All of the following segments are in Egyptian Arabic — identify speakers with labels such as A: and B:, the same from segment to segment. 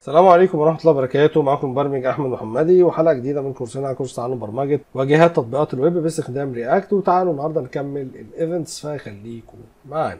A: السلام عليكم ورحمة الله وبركاته معكم مبرمج أحمد محمدي وحلقة جديدة من كورسنا كورس تعلم برمجة واجهات تطبيقات الويب باستخدام رياكت وتعالوا النهاردة نكمل الايفنتس فخليكم معانا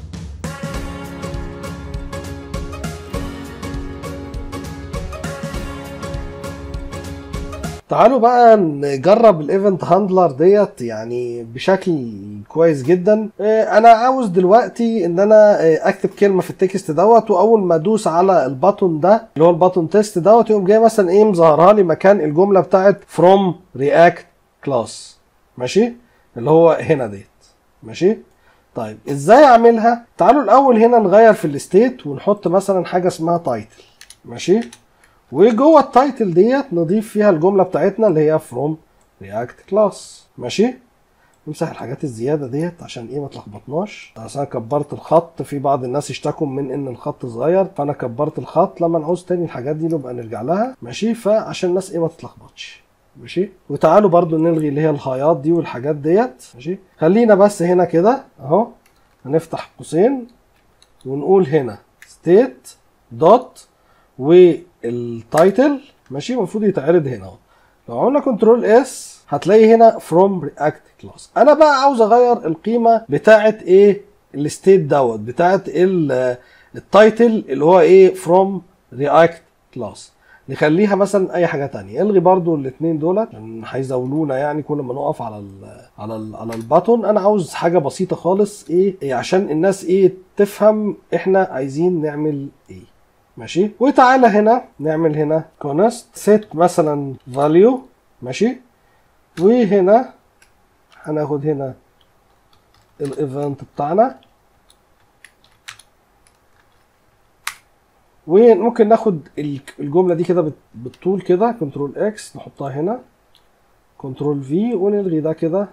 A: تعالوا بقى نجرب الايفنت هاندلر ديت يعني بشكل كويس جدا آه، انا عاوز دلوقتي ان انا آه، اكتب كلمه في التكست دوت واول ما ادوس على الباتون ده اللي هو الباتون تيست دوت يقوم جاي مثلا ايه مظهرها لي مكان الجمله بتاعت from react class ماشي اللي هو هنا ديت ماشي طيب ازاي اعملها تعالوا الاول هنا نغير في الستيت ونحط مثلا حاجه اسمها تايتل ماشي وجوه التايتل ديت نضيف فيها الجمله بتاعتنا اللي هي from react class ماشي نمسح الحاجات الزياده ديت عشان ايه ما تلخبطناش عشان كبرت الخط في بعض الناس اشتكوا من ان الخط صغير فانا كبرت الخط لما نعوز تاني الحاجات دي نبقى نرجع لها ماشي فعشان الناس ايه ما تتلخبطش ماشي وتعالوا برضو نلغي اللي هي الهايات دي والحاجات ديت ماشي خلينا بس هنا كده اهو هنفتح قوسين ونقول هنا state dot والتايتل ماشي المفروض يتعرض هنا اهو لو عملنا كنترول اس هتلاقي هنا from react class انا بقى عاوز اغير القيمه بتاعه ايه الستيت دوت بتاعه ال- التايتل اللي هو ايه from react class نخليها مثلا اي حاجه تانية الغي برضو الاثنين دولت عشان هيزاولونا يعني كل ما نقف على ال على ال على الباتون انا عاوز حاجه بسيطه خالص ايه, إيه عشان الناس ايه تفهم احنا عايزين نعمل ايه ماشي وتعالى هنا نعمل هنا كونست سيت مثلا فاليو ماشي وهنا هناخد هنا الايفنت بتاعنا وممكن ناخد ال- الجمله دي كده بت- بالطول كده كنترول اكس نحطها هنا كنترول في ونلغي ده كده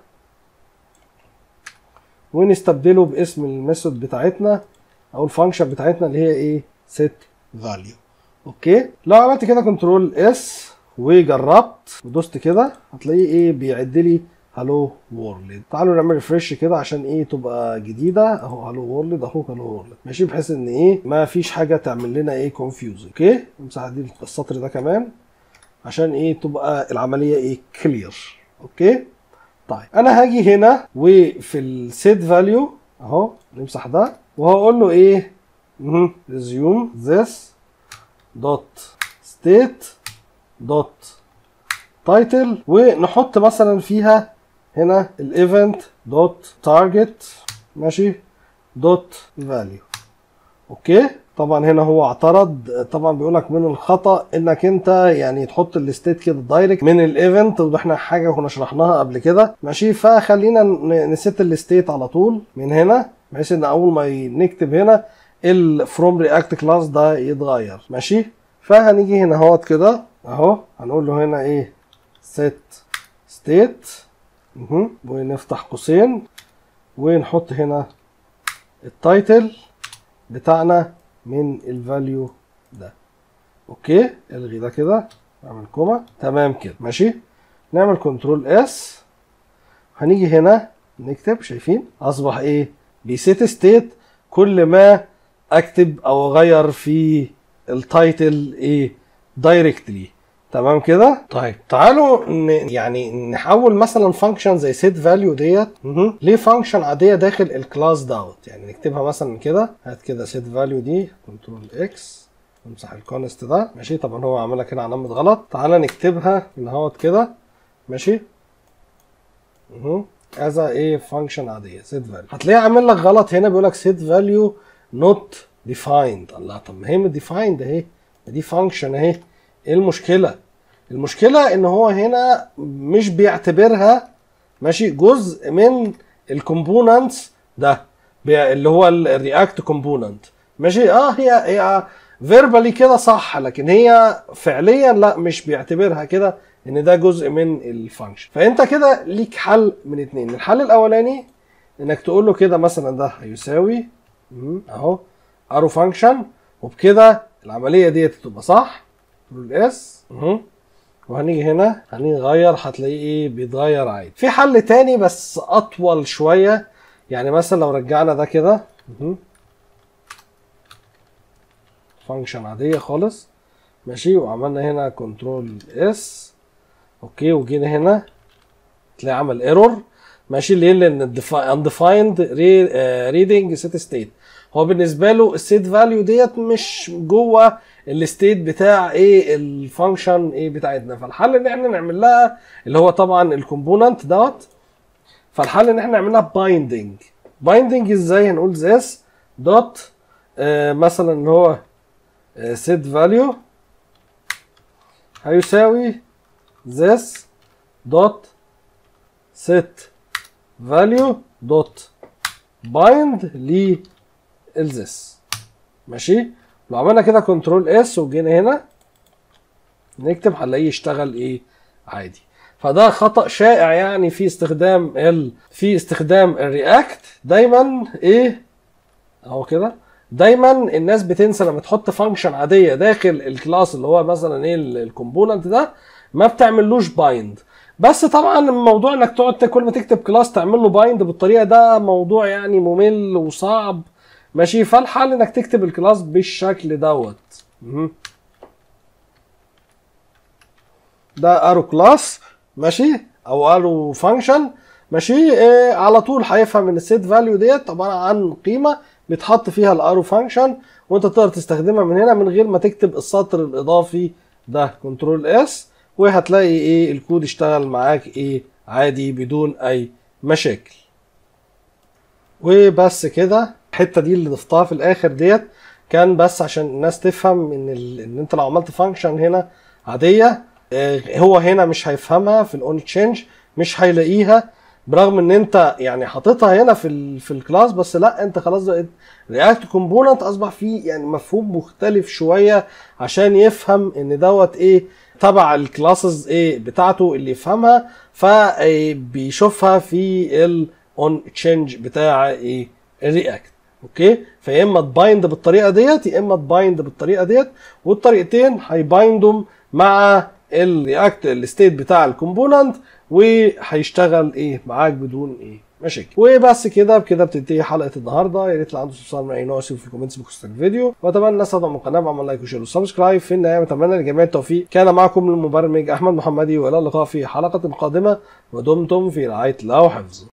A: ونستبدله باسم الميثود بتاعتنا او الفانكشن بتاعتنا اللي هي ايه set value اوكي لو عملت كده كنترول اس وجربت ودوست كده هتلاقيه ايه بيعد لي هالو وورلد تعالوا نعمل ريفرش كده عشان ايه تبقى جديده اهو هالو وورلد اهو هالو وورلد ماشي بحيث ان ايه ما فيش حاجه تعمل لنا ايه كونفيوز اوكي نمسح دي السطر ده كمان عشان ايه تبقى العمليه ايه كلير اوكي طيب انا هاجي هنا وفي السيت فاليو اهو نمسح ده وهقول له ايه resume this dot state dot title ونحط مثلا فيها هنا الايفنت دوت تارجت ماشي دوت فاليو اوكي طبعا هنا هو اعترض طبعا بيقول لك من الخطا انك انت يعني تحط الستيت كده دايركت من الايفنت وده احنا حاجه كنا شرحناها قبل كده ماشي فخلينا ن- نسيت الستيت على طول من هنا بحيث ان اول ما ي- نكتب هنا ال from react class ده يتغير ماشي فهنيجي هنا اهوت كده اهو هنقول له هنا ايه set state مهم. ونفتح قوسين ونحط هنا التايتل بتاعنا من الفاليو ده اوكي الغي ده كده اعمل كوما تمام كده ماشي نعمل كنترول اس هنيجي هنا نكتب شايفين اصبح ايه بيسيت ستيت كل ما اكتب او اغير في التايتل ايه دايركتلي تمام كده طيب تعالوا ن... يعني نحول مثلا فانكشن زي set فاليو ديت مهم. ليه فانكشن عاديه داخل الكلاس دوت يعني نكتبها مثلا كده هات كده set فاليو دي كنترول اكس نمسح الكونست ده ماشي طبعا هو عاملها كده علامه غلط تعالى نكتبها ان هوت كده ماشي مهم. از ايه فانكشن عاديه set فاليو هتلاقيه عامل لك غلط هنا بيقول لك set فاليو not defined الله طب ما هي defined اهي دي فانكشن اهي ايه المشكله المشكله ان هو هنا مش بيعتبرها ماشي جزء من الكومبوننتس ده بي- اللي هو الرياكت كومبوننت ماشي اه هي هي فيربالي كده صح لكن هي فعليا لا مش بيعتبرها كده ان ده جزء من الفانكشن فانت كده ليك حل من اتنين الحل الاولاني انك تقول له كده مثلا ده هيساوي مم، اهو ارو فانكشن وبكده العمليه ديت تبقى صح كنترول اس وهنيجي هنا هنغير هتلاقيه ايه بيتغير عادي في حل تاني بس اطول شويه يعني مثلا لو رجعنا ده كده فانكشن عاديه خالص ماشي وعملنا هنا كنترول اس اوكي وجينا هنا تلاقي عمل ايرور ماشي ليه لان undefined reading set state هو بالنسبه له السيت فاليو ديت مش جوه الستيت بتاع ايه الفانكشن ايه بتاعتنا فالحل ان احنا نعمل لها اللي هو طبعا الكومبوننت دوت فالحل ان احنا نعملها بايندنج بايندنج ازاي هنقول this دوت آه مثلا اللي هو set value هيساوي this dot set value dot bind ل this ماشي لو عملنا كده كنترول اس وجينا هنا نكتب هنلاقيه يشتغل ايه عادي فده خطأ شائع يعني في استخدام ال في استخدام الرياكت دايما ايه اهو كده دايما الناس بتنسى لما تحط فانكشن عاديه داخل الكلاس اللي هو مثلا ايه الكومبوننت ده ما بتعملوش بايند بس طبعا الموضوع انك تقعد كل ما تكتب كلاس تعمل له بايند بالطريقه ده موضوع يعني ممل وصعب ماشي فالحل انك تكتب الكلاس بالشكل دوت ده ارو كلاس ماشي او ارو فانكشن ماشي إيه على طول هيفهم ان السيت فاليو ديت عباره عن قيمه بيتحط فيها الارو فانكشن وانت تقدر تستخدمها من هنا من غير ما تكتب السطر الاضافي ده كنترول اس وهتلاقي ايه الكود اشتغل معاك ايه عادي بدون اي مشاكل وبس كده الحته دي اللي ضفتها في الاخر ديت كان بس عشان الناس تفهم ان ال... ان انت لو عملت فانكشن هنا عاديه اه هو هنا مش هيفهمها في الاون تشينج مش هيلاقيها برغم ان انت يعني حاططها هنا في ال في الكلاس بس لا انت خلاص بقت رياكت كومبوننت اصبح فيه يعني مفهوم مختلف شويه عشان يفهم ان دوت ايه تبع الكلاسز ايه بتاعته اللي يفهمها فبيشوفها في الاون تشينج بتاع ايه الرياكت اوكي فيا اما تبايند بالطريقه ديت يا اما تبايند بالطريقه ديت والطريقتين هيبايندهم مع الرياكت الستيت بتاع الكومبوننت وهيشتغل ايه معاك بدون ايه مشاكل وبس كده بكده بتنتهي حلقه النهارده يا ريت لو عنده استفسار من اي نوع سيبه في الكومنتس بوكس الفيديو واتمنى الناس تدعم القناه بعمل لايك وشير وسبسكرايب في النهايه اتمنى لجميع التوفيق كان معكم المبرمج احمد محمدي والى اللقاء في حلقه قادمه ودمتم في رعايه الله وحفظه